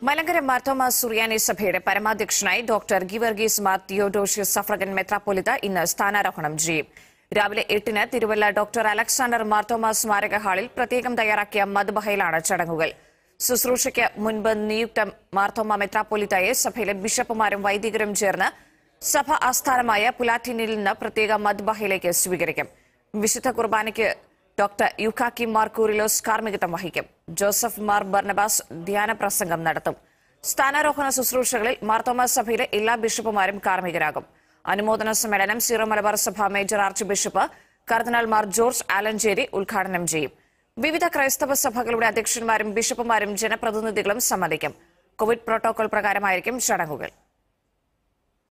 മലങ്കര മാർത്തോമ സുറിയാനി സഭയുടെ പരമാധ്യക്ഷനായി doctor Geevarghese Mar Theodosius suffragan മെത്രാപ്പൊലിത്ത ഇന്ന് സ്ഥാനാരോഹണം ചെയ്യും രാവിലെ എട്ടിന് തിരുവല്ല ഡോക്ടർ അലക്സാണ്ടർ മാർത്തോമ സ്മാരക ഹാളിൽ പ്രത്യേകം തയ്യാറാക്കിയ മധുബഹയിലാണ് ചടങ്ങുകൾ ശുശ്രൂഷയ്ക്ക് മുൻപ് നിയുക്ത മാർത്തോമ മെത്രാപ്പൊലിത്തയെ സഭയിലെ ബിഷപ്പുമാരും വൈദികരും ചേർന്ന് സഭ ആസ്ഥാനമായ പുലാറ്റിനിൽ നിന്ന് പ്രത്യേക മദ്ബഹയിലേക്ക് സ്വീകരിക്കും വിശുദ്ധ കുർബാനയ്ക്ക് ഡോക്ടർ യുക്കാക്കി മാർ കൂറിലോസ് കാർമ്മികത്വം വഹിക്കും ജോസഫ് മാർ ബർണബാസ് ധ്യാന പ്രസംഗം നടത്തും സ്ഥാനാരോഹണ ശുശ്രൂഷകളിൽ മാർത്തോമ സഭയിലെ എല്ലാ ബിഷപ്പുമാരും കാർമ്മികരാകും അനുമോദന സമ്മേളനം സീറോ മലബാർ സഭ മേജർ ആർച്ച് ബിഷപ്പ് കർദിനാൾ മാർ ജോർജ് ആലഞ്ചേരി ഉദ്ഘാടനം ചെയ്യും വിവിധ ക്രൈസ്തവ സഭകളുടെ അധ്യക്ഷന്മാരും ബിഷപ്പുമാരും ജനപ്രതിനിധികളും സംബന്ധിക്കും കോവിഡ് പ്രോട്ടോകോൾ പ്രകാരമായിരിക്കും ചടങ്ങുകൾ